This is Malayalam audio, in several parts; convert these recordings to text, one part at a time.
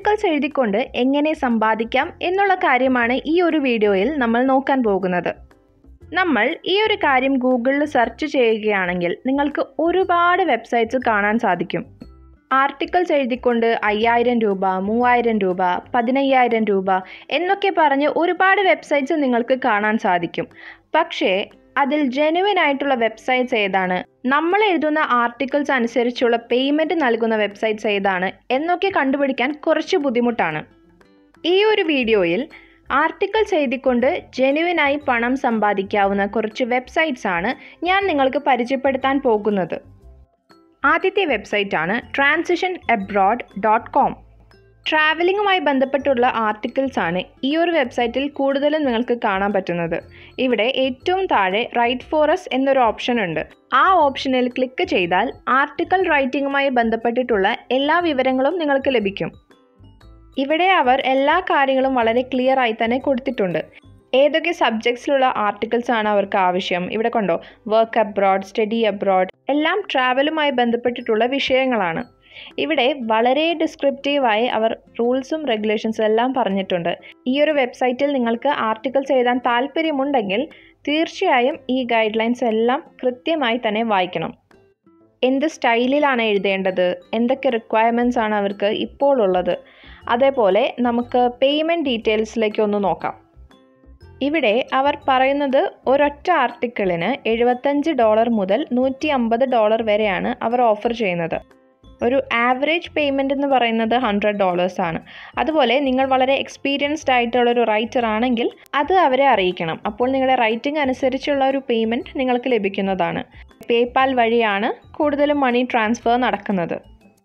ആർട്ടിക്കിൾസ് എഴുതിക്കൊണ്ട് എങ്ങനെ സമ്പാദിക്കാം എന്നുള്ള കാര്യമാണ് ഈ ഒരു വീഡിയോയിൽ നമ്മൾ നോക്കാൻ പോകുന്നത് നമ്മൾ ഈ ഒരു കാര്യം ഗൂഗിളിൽ സെർച്ച് ചെയ്യുകയാണെങ്കിൽ നിങ്ങൾക്ക് ഒരുപാട് വെബ്സൈറ്റ്സ് കാണാൻ സാധിക്കും ആർട്ടിക്കിൾസ് എഴുതിക്കൊണ്ട് അയ്യായിരം രൂപ മൂവായിരം രൂപ പതിനയ്യായിരം രൂപ എന്നൊക്കെ പറഞ്ഞ് ഒരുപാട് വെബ്സൈറ്റ്സ് നിങ്ങൾക്ക് കാണാൻ സാധിക്കും പക്ഷേ അതിൽ ജെനുവിൻ ആയിട്ടുള്ള വെബ്സൈറ്റ്സ് ഏതാണ് നമ്മൾ എഴുതുന്ന ആർട്ടിക്കിൾസ് അനുസരിച്ചുള്ള പേയ്മെൻറ്റ് നൽകുന്ന വെബ്സൈറ്റ്സ് ഏതാണ് എന്നൊക്കെ കണ്ടുപിടിക്കാൻ കുറച്ച് ബുദ്ധിമുട്ടാണ് ഈ ഒരു വീഡിയോയിൽ ആർട്ടിക്കിൾസ് എഴുതിക്കൊണ്ട് ജെനുവിനായി പണം സമ്പാദിക്കാവുന്ന കുറച്ച് വെബ്സൈറ്റ്സ് ആണ് ഞാൻ നിങ്ങൾക്ക് പരിചയപ്പെടുത്താൻ പോകുന്നത് ആദ്യത്തെ വെബ്സൈറ്റ് ആണ് ട്രാൻസിഷൻ എബ്രോഡ് ഡോട്ട് കോം ട്രാവലിങ്ങുമായി ബന്ധപ്പെട്ടുള്ള ആർട്ടിക്കിൾസ് ആണ് ഈ ഒരു വെബ്സൈറ്റിൽ കൂടുതലും നിങ്ങൾക്ക് കാണാൻ പറ്റുന്നത് ഇവിടെ ഏറ്റവും താഴെ റൈറ്റ് ഫോറസ് എന്നൊരു ഓപ്ഷൻ ഉണ്ട് ആ ഓപ്ഷനിൽ ക്ലിക്ക് ചെയ്താൽ ആർട്ടിക്കിൾ റൈറ്റിംഗുമായി ബന്ധപ്പെട്ടിട്ടുള്ള എല്ലാ വിവരങ്ങളും നിങ്ങൾക്ക് ലഭിക്കും ഇവിടെ അവർ എല്ലാ കാര്യങ്ങളും വളരെ ക്ലിയർ ആയി തന്നെ കൊടുത്തിട്ടുണ്ട് ഏതൊക്കെ സബ്ജക്ട്സിലുള്ള ആർട്ടിക്കിൾസ് ആണ് അവർക്ക് ആവശ്യം ഇവിടെ കൊണ്ടോ വർക്ക് അബ്രോഡ് സ്റ്റഡി അബ്രോഡ് എല്ലാം ട്രാവലുമായി ബന്ധപ്പെട്ടിട്ടുള്ള വിഷയങ്ങളാണ് ഇവിടെ വളരെ ഡിസ്ക്രിപ്റ്റീവായി അവർ റൂൾസും റെഗുലേഷൻസും എല്ലാം പറഞ്ഞിട്ടുണ്ട് ഈ ഒരു വെബ്സൈറ്റിൽ നിങ്ങൾക്ക് ആർട്ടിക്കിൾസ് എഴുതാൻ താല്പര്യമുണ്ടെങ്കിൽ തീർച്ചയായും ഈ ഗൈഡ് ലൈൻസ് എല്ലാം കൃത്യമായി തന്നെ വായിക്കണം എന്ത് സ്റ്റൈലിലാണ് എഴുതേണ്ടത് എന്തൊക്കെ റിക്വയർമെൻറ്റ്സ് ആണ് അവർക്ക് ഇപ്പോൾ ഉള്ളത് അതേപോലെ നമുക്ക് പേയ്മെൻറ്റ് ഡീറ്റെയിൽസിലേക്ക് ഒന്ന് നോക്കാം ഇവിടെ അവർ പറയുന്നത് ഒരൊറ്റ ആർട്ടിക്കിളിന് എഴുപത്തഞ്ച് ഡോളർ മുതൽ നൂറ്റി അമ്പത് ഡോളർ വരെയാണ് അവർ ഓഫർ ചെയ്യുന്നത് ഒരു ആവറേജ് പേയ്മെൻ്റ് എന്ന് പറയുന്നത് ഹൺഡ്രഡ് ഡോളേഴ്സ് ആണ് അതുപോലെ നിങ്ങൾ വളരെ എക്സ്പീരിയൻസ്ഡ് ആയിട്ടുള്ള ഒരു റൈറ്റർ ആണെങ്കിൽ അത് അവരെ അറിയിക്കണം അപ്പോൾ നിങ്ങളുടെ റൈറ്റിംഗ് അനുസരിച്ചുള്ള ഒരു പേയ്മെൻറ്റ് നിങ്ങൾക്ക് ലഭിക്കുന്നതാണ് പേപ്പാൽ വഴിയാണ് കൂടുതലും മണി ട്രാൻസ്ഫർ നടക്കുന്നത്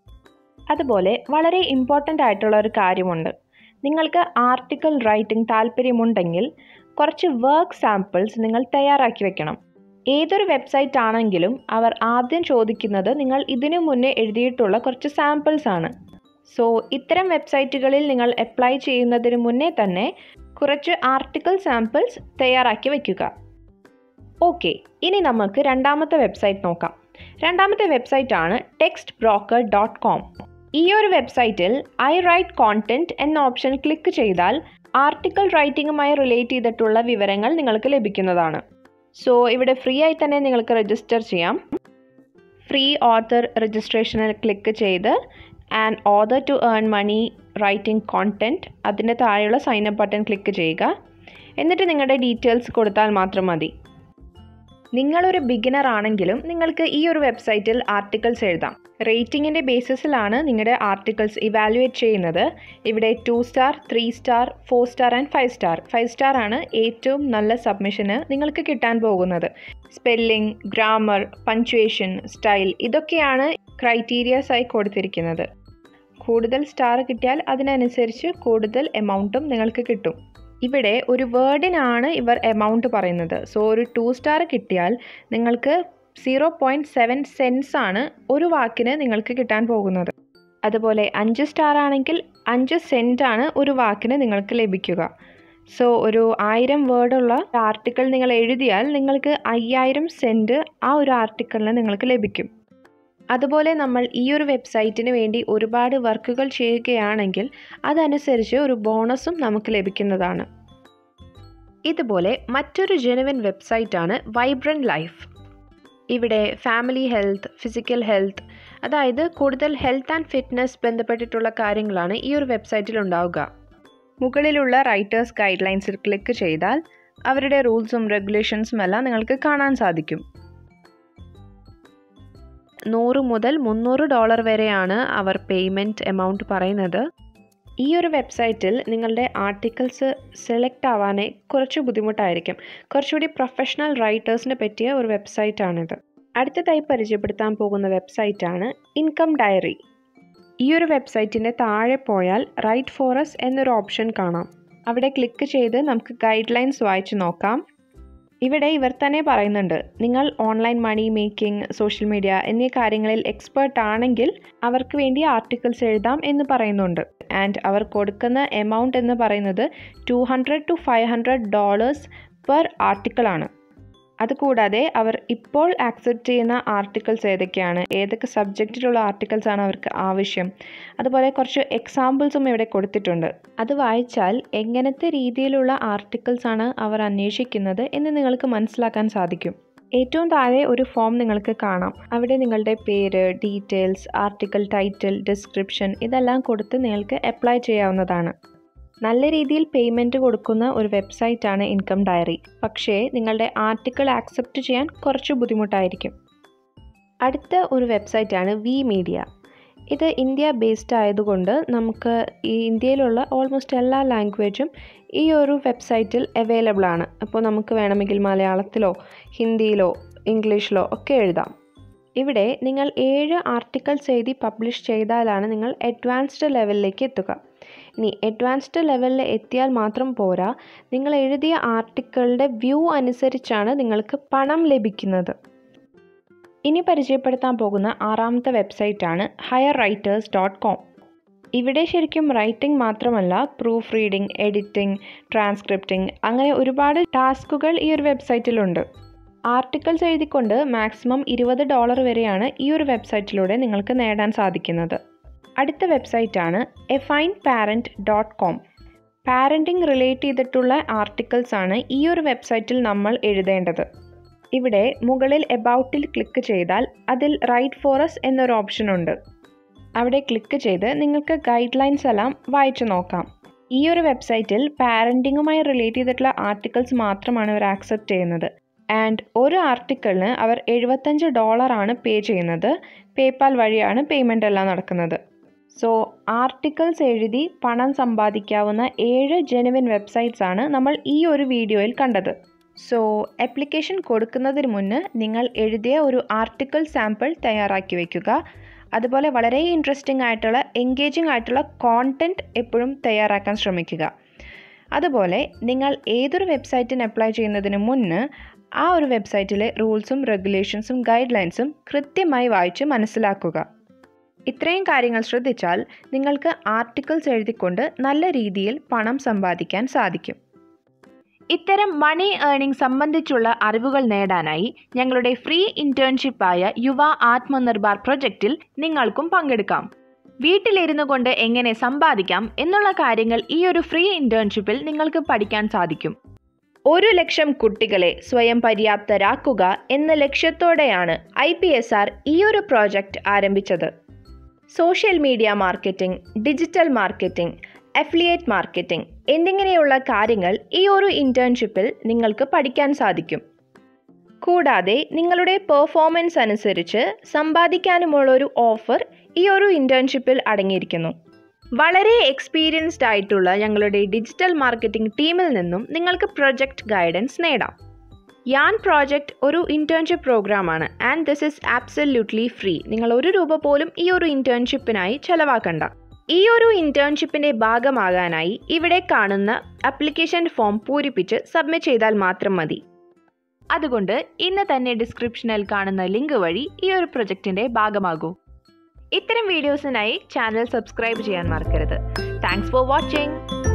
അതുപോലെ വളരെ ഇമ്പോർട്ടൻ്റ് ആയിട്ടുള്ള ഒരു കാര്യമുണ്ട് നിങ്ങൾക്ക് ആർട്ടിക്കിൾ റൈറ്റിംഗ് താല്പര്യമുണ്ടെങ്കിൽ കുറച്ച് വർക്ക് സാമ്പിൾസ് നിങ്ങൾ തയ്യാറാക്കി വെക്കണം ഏതൊരു വെബ്സൈറ്റ് ആണെങ്കിലും അവർ ആദ്യം ചോദിക്കുന്നത് നിങ്ങൾ ഇതിനു മുന്നേ എഴുതിയിട്ടുള്ള കുറച്ച് സാമ്പിൾസ് ആണ് സോ ഇത്തരം വെബ്സൈറ്റുകളിൽ നിങ്ങൾ അപ്ലൈ ചെയ്യുന്നതിന് മുന്നേ തന്നെ കുറച്ച് ആർട്ടിക്കിൾ സാമ്പിൾസ് തയ്യാറാക്കി വയ്ക്കുക ഓക്കെ ഇനി നമുക്ക് രണ്ടാമത്തെ വെബ്സൈറ്റ് നോക്കാം രണ്ടാമത്തെ വെബ്സൈറ്റ് ആണ് ടെക്സ്റ്റ് ബ്രോക്കർ ഡോട്ട് കോം ഈ ഒരു വെബ്സൈറ്റിൽ ഐ റൈറ്റ് കോണ്ടന്റ് എന്ന ഓപ്ഷൻ ക്ലിക്ക് ചെയ്താൽ ആർട്ടിക്കിൾ റൈറ്റിംഗുമായി റിലേറ്റ് ചെയ്തിട്ടുള്ള വിവരങ്ങൾ നിങ്ങൾക്ക് ലഭിക്കുന്നതാണ് സോ ഇവിടെ ഫ്രീ ആയി തന്നെ നിങ്ങൾക്ക് രജിസ്റ്റർ ചെയ്യാം ഫ്രീ ഓത്തർ രജിസ്ട്രേഷനിൽ ക്ലിക്ക് ചെയ്ത് and author to earn money writing content അതിൻ്റെ താഴെയുള്ള സൈൻ അപ്പ് ബട്ടൺ ക്ലിക്ക് ചെയ്യുക എന്നിട്ട് നിങ്ങളുടെ ഡീറ്റെയിൽസ് കൊടുത്താൽ മാത്രം മതി നിങ്ങളൊരു ബിഗിനർ ആണെങ്കിലും നിങ്ങൾക്ക് ഈ ഒരു വെബ്സൈറ്റിൽ ആർട്ടിക്കിൾസ് എഴുതാം റേറ്റിംഗിൻ്റെ ബേസിസിലാണ് നിങ്ങളുടെ ആർട്ടിക്കിൾസ് ഇവാലുവേറ്റ് ചെയ്യുന്നത് ഇവിടെ two star three star four star and five star five star ആണ് ഏറ്റവും നല്ല സബ്മിഷന് നിങ്ങൾക്ക് കിട്ടാൻ പോകുന്നത് സ്പെല്ലിംഗ് ഗ്രാമർ പഞ്ച്വേഷൻ സ്റ്റൈൽ ഇതൊക്കെയാണ് ക്രൈറ്റീരിയാസ് ആയി കൊടുത്തിരിക്കുന്നത് കൂടുതൽ സ്റ്റാർ കിട്ടിയാൽ അതിനനുസരിച്ച് കൂടുതൽ എമൗണ്ടും നിങ്ങൾക്ക് കിട്ടും ഇവിടെ ഒരു വേർഡിനാണ് ഇവർ എമൗണ്ട് പറയുന്നത് സോ ഒരു ടു സ്റ്റാർ കിട്ടിയാൽ നിങ്ങൾക്ക് സീറോ പോയിൻറ്റ് സെവൻ സെൻസ് ആണ് ഒരു വാക്കിന് നിങ്ങൾക്ക് കിട്ടാൻ പോകുന്നത് അതുപോലെ അഞ്ച് സ്റ്റാർ ആണെങ്കിൽ അഞ്ച് സെൻറ്റ് ആണ് ഒരു വാക്കിന് നിങ്ങൾക്ക് ലഭിക്കുക സോ ഒരു ആയിരം വേർഡുള്ള ആർട്ടിക്കിൾ നിങ്ങൾ എഴുതിയാൽ നിങ്ങൾക്ക് അയ്യായിരം സെൻറ്റ് ആ ഒരു ആർട്ടിക്കിളിന് നിങ്ങൾക്ക് ലഭിക്കും അതുപോലെ നമ്മൾ ഈ ഒരു വെബ്സൈറ്റിന് വേണ്ടി ഒരുപാട് വർക്കുകൾ ചെയ്യുകയാണെങ്കിൽ അതനുസരിച്ച് ഒരു ബോണസും നമുക്ക് ലഭിക്കുന്നതാണ് ഇതുപോലെ മറ്റൊരു ജെനുവിൻ വെബ്സൈറ്റാണ് വൈബ്രൻറ്റ് ലൈഫ് ഇവിടെ ഫാമിലി ഹെൽത്ത് ഫിസിക്കൽ ഹെൽത്ത് അതായത് കൂടുതൽ ഹെൽത്ത് ആൻഡ് ഫിറ്റ്നസ് ബന്ധപ്പെട്ടിട്ടുള്ള കാര്യങ്ങളാണ് ഈ ഒരു വെബ്സൈറ്റിൽ ഉണ്ടാവുക മുകളിലുള്ള റൈറ്റേഴ്സ് ഗൈഡ് ലൈൻസിൽ ക്ലിക്ക് ചെയ്താൽ അവരുടെ റൂൾസും റെഗുലേഷൻസും എല്ലാം നിങ്ങൾക്ക് കാണാൻ സാധിക്കും നൂറ് മുതൽ മുന്നൂറ് ഡോളർ വരെയാണ് അവർ പേയ്മെൻറ്റ് എമൗണ്ട് പറയുന്നത് ഈ ഒരു വെബ്സൈറ്റിൽ നിങ്ങളുടെ ആർട്ടിക്കിൾസ് സെലക്ട് ആവാനേ കുറച്ച് ബുദ്ധിമുട്ടായിരിക്കും കുറച്ചുകൂടി പ്രൊഫഷണൽ റൈറ്റേഴ്സിന് പറ്റിയ ഒരു വെബ്സൈറ്റാണിത് അടുത്തതായി പരിചയപ്പെടുത്താൻ പോകുന്ന വെബ്സൈറ്റാണ് ഇൻകം ഡയറി ഈ ഒരു വെബ്സൈറ്റിൻ്റെ താഴെ പോയാൽ റൈറ്റ് ഫോറസ് എന്നൊരു ഓപ്ഷൻ കാണാം അവിടെ ക്ലിക്ക് ചെയ്ത് നമുക്ക് ഗൈഡ് ലൈൻസ് വായിച്ചു നോക്കാം ഇവിടെ ഇവർ തന്നെ പറയുന്നുണ്ട് നിങ്ങൾ online money making social media എന്നീ കാര്യങ്ങളിൽ എക്സ്പേർട്ട് ആണെങ്കിൽ അവർക്ക് വേണ്ടി ആർട്ടിക്കിൾസ് എഴുതാം എന്ന് പറയുന്നുണ്ട് ആൻഡ് അവർ കൊടുക്കുന്ന എമൗണ്ട് എന്ന് പറയുന്നത് two hundred to five hundred dollars per ആർട്ടിക്കിളാണ് അതുകൂടാതെ അവർ ഇപ്പോൾ ആക്സെപ്റ്റ് ചെയ്യുന്ന ആർട്ടിക്കിൾസ് ഏതൊക്കെയാണ് ഏതൊക്കെ സബ്ജക്റ്റിലുള്ള ആർട്ടിക്കിൾസ് ആണ് അവർക്ക് ആവശ്യം അതുപോലെ കുറച്ച് എക്സാമ്പിൾസും ഇവിടെ കൊടുത്തിട്ടുണ്ട് അത് വായിച്ചാൽ എങ്ങനത്തെ രീതിയിലുള്ള ആർട്ടിക്കിൾസ് ആണ് അവർ അന്വേഷിക്കുന്നത് എന്ന് നിങ്ങൾക്ക് മനസ്സിലാക്കാൻ സാധിക്കും ഏറ്റവും താഴെ ഒരു ഫോം നിങ്ങൾക്ക് കാണാം അവിടെ നിങ്ങളുടെ പേര് ഡീറ്റെയിൽസ് ആർട്ടിക്കിൾ ടൈറ്റിൽ ഡിസ്ക്രിപ്ഷൻ ഇതെല്ലാം കൊടുത്ത് നിങ്ങൾക്ക് അപ്ലൈ ചെയ്യാവുന്നതാണ് നല്ല രീതിയിൽ പേയ്മെൻറ്റ് കൊടുക്കുന്ന ഒരു വെബ്സൈറ്റാണ് ഇൻകം ഡയറി പക്ഷേ നിങ്ങളുടെ ആർട്ടിക്കിൾ ആക്സെപ്റ്റ് ചെയ്യാൻ കുറച്ച് ബുദ്ധിമുട്ടായിരിക്കും അടുത്ത ഒരു വെബ്സൈറ്റാണ് വി മീഡിയ ഇത് ഇന്ത്യ ബേസ്ഡ് ആയതുകൊണ്ട് നമുക്ക് ഈ ഇന്ത്യയിലുള്ള ഓൾമോസ്റ്റ് എല്ലാ ലാംഗ്വേജും ഈ ഒരു വെബ്സൈറ്റിൽ അവൈലബിൾ ആണ് അപ്പോൾ നമുക്ക് വേണമെങ്കിൽ മലയാളത്തിലോ ഹിന്ദിയിലോ ഇംഗ്ലീഷിലോ ഒക്കെ എഴുതാം ഇവിടെ നിങ്ങൾ ഏഴ് ആർട്ടിക്കിൾസ് എഴുതി പബ്ലിഷ് ചെയ്താലാണ് നിങ്ങൾ അഡ്വാൻസ്ഡ് ലെവലിലേക്ക് എത്തുക ഇനി അഡ്വാൻസ്ഡ് ലെവലിൽ എത്തിയാൽ മാത്രം പോരാ നിങ്ങൾ എഴുതിയ ആർട്ടിക്കിളുടെ വ്യൂ അനുസരിച്ചാണ് നിങ്ങൾക്ക് പണം ലഭിക്കുന്നത് ഇനി പരിചയപ്പെടുത്താൻ പോകുന്ന ആറാമത്തെ വെബ്സൈറ്റാണ് ഹയർ റൈറ്റേഴ്സ് ഡോട്ട് കോം ഇവിടെ ശരിക്കും റൈറ്റിംഗ് മാത്രമല്ല പ്രൂഫ് റീഡിംഗ് എഡിറ്റിംഗ് ട്രാൻസ്ക്രിപ്റ്റിംഗ് അങ്ങനെ ഒരുപാട് ടാസ്കുകൾ ഈ ഒരു വെബ്സൈറ്റിലുണ്ട് ആർട്ടിക്കിൾസ് എഴുതിക്കൊണ്ട് മാക്സിമം ഇരുപത് ഡോളർ വരെയാണ് ഈ ഒരു വെബ്സൈറ്റിലൂടെ നിങ്ങൾക്ക് നേടാൻ സാധിക്കുന്നത് അടുത്ത വെബ്സൈറ്റാണ് a fine parent dot com parenting relate ചെയ്തിട്ടുള്ള ആർട്ടിക്കിൾസ് ആണ് ഈ ഒരു വെബ്സൈറ്റിൽ നമ്മൾ എഴുതേണ്ടത് ഇവിടെ മുകളിൽ എബൌട്ടിൽ ക്ലിക്ക് ചെയ്താൽ അതിൽ റൈറ്റ് ഫോറസ് എന്നൊരു ഓപ്ഷൻ ഉണ്ട് അവിടെ ക്ലിക്ക് ചെയ്ത് നിങ്ങൾക്ക് ഗൈഡ് ലൈൻസ് എല്ലാം വായിച്ചു നോക്കാം ഈ ഒരു വെബ്സൈറ്റിൽ പാരൻറ്റിങ്ങുമായി റിലേറ്റ് ചെയ്തിട്ടുള്ള ആർട്ടിക്കിൾസ് മാത്രമാണ് അവർ ആക്സെപ്റ്റ് ചെയ്യുന്നത് ആൻഡ് ഒരു ആർട്ടിക്കിളിന് അവർ എഴുപത്തഞ്ച് ഡോളറാണ് പേ ചെയ്യുന്നത് പേപ്പാൽ വഴിയാണ് പേയ്മെൻ്റ് എല്ലാം നടക്കുന്നത് സോ ആർട്ടിക്കിൾസ് എഴുതി പണം സമ്പാദിക്കാവുന്ന ഏഴ് ജെനുവിൻ വെബ്സൈറ്റ്സ് ആണ് നമ്മൾ ഈ ഒരു വീഡിയോയിൽ കണ്ടത് സോ ആപ്ലിക്കേഷൻ കൊടുക്കുന്നതിന് മുന്ന് നിങ്ങൾ എഴുതിയ ഒരു ആർട്ടിക്കിൾ സാമ്പിൾ തയ്യാറാക്കി വയ്ക്കുക അതുപോലെ വളരെ ഇൻട്രസ്റ്റിംഗ് ആയിട്ടുള്ള എൻഗേജിംഗ് ആയിട്ടുള്ള കോണ്ടൻറ്റ് എപ്പോഴും തയ്യാറാക്കാൻ ശ്രമിക്കുക അതുപോലെ നിങ്ങൾ ഏതൊരു വെബ്സൈറ്റിന് അപ്ലൈ ചെയ്യുന്നതിന് മുന്ന് ആ ഒരു വെബ്സൈറ്റിലെ റൂൾസും റെഗുലേഷൻസും ഗൈഡ് ലൈൻസും കൃത്യമായി വായിച്ച് മനസ്സിലാക്കുക ഇത്രയും കാര്യങ്ങൾ ശ്രദ്ധിച്ചാൽ നിങ്ങൾക്ക് ആർട്ടിക്കിൾസ് എഴുതിക്കൊണ്ട് നല്ല രീതിയിൽ പണം സമ്പാദിക്കാൻ സാധിക്കും ഇത്തരം മണി ഏണിംഗ് സംബന്ധിച്ചുള്ള അറിവുകൾ നേടാനായി ഞങ്ങളുടെ ഫ്രീ ഇന്റേൺഷിപ്പായ യുവ ആത്മനിർഭർ പ്രൊജക്റ്റിൽ നിങ്ങൾക്കും പങ്കെടുക്കാം വീട്ടിലിരുന്നു കൊണ്ട് എങ്ങനെ സമ്പാദിക്കാം എന്നുള്ള കാര്യങ്ങൾ ഈ ഒരു ഫ്രീ ഇന്റേൺഷിപ്പിൽ നിങ്ങൾക്ക് പഠിക്കാൻ സാധിക്കും ഒരു ലക്ഷം കുട്ടികളെ സ്വയം പര്യാപ്തരാക്കുക എന്ന ലക്ഷ്യത്തോടെയാണ് ഐ പി എസ് ആർ ഈ ഒരു പ്രോജക്റ്റ് ആരംഭിച്ചത് social media marketing digital marketing affiliate marketing എന്നിങ്ങനെയുള്ള കാര്യങ്ങൾ ഈ ഒരു ഇൻറ്റേൺഷിപ്പിൽ നിങ്ങൾക്ക് പഠിക്കാൻ സാധിക്കും കൂടാതെ നിങ്ങളുടെ പെർഫോമൻസ് അനുസരിച്ച് സമ്പാദിക്കാനുമുള്ള ഒരു ഓഫർ ഈ ഒരു ഇൻറ്റേൺഷിപ്പിൽ അടങ്ങിയിരിക്കുന്നു വളരെ എക്സ്പീരിയൻസ്ഡ് ആയിട്ടുള്ള ഞങ്ങളുടെ ഡിജിറ്റൽ മാർക്കറ്റിംഗ് ടീമിൽ നിന്നും നിങ്ങൾക്ക് പ്രൊജക്റ്റ് ഗൈഡൻസ് നേടാം യാൻ പ്രോജക്റ്റ് ഒരു ഇൻറ്റേൺഷിപ്പ് പ്രോഗ്രാമാണ് and this is absolutely free നിങ്ങൾ ഒരു രൂപ പോലും ഈ ഒരു ഇൻറ്റേൺഷിപ്പിനായി ചെലവാക്കണ്ട ഈ ഒരു ഇൻറ്റേൺഷിപ്പിൻ്റെ ഭാഗമാകാനായി ഇവിടെ കാണുന്ന അപ്ലിക്കേഷൻ ഫോം പൂരിപ്പിച്ച് സബ്മിറ്റ് ചെയ്താൽ മാത്രം മതി അതുകൊണ്ട് ഇന്ന് തന്നെ ഡിസ്ക്രിപ്ഷനിൽ കാണുന്ന ലിങ്ക് വഴി ഈ ഒരു പ്രൊജക്റ്റിൻ്റെ ഭാഗമാകൂ ഇത്തരം വീഡിയോസിനായി ചാനൽ സബ്സ്ക്രൈബ് ചെയ്യാൻ മറക്കരുത് താങ്ക്സ് ഫോർ വാച്ചിങ്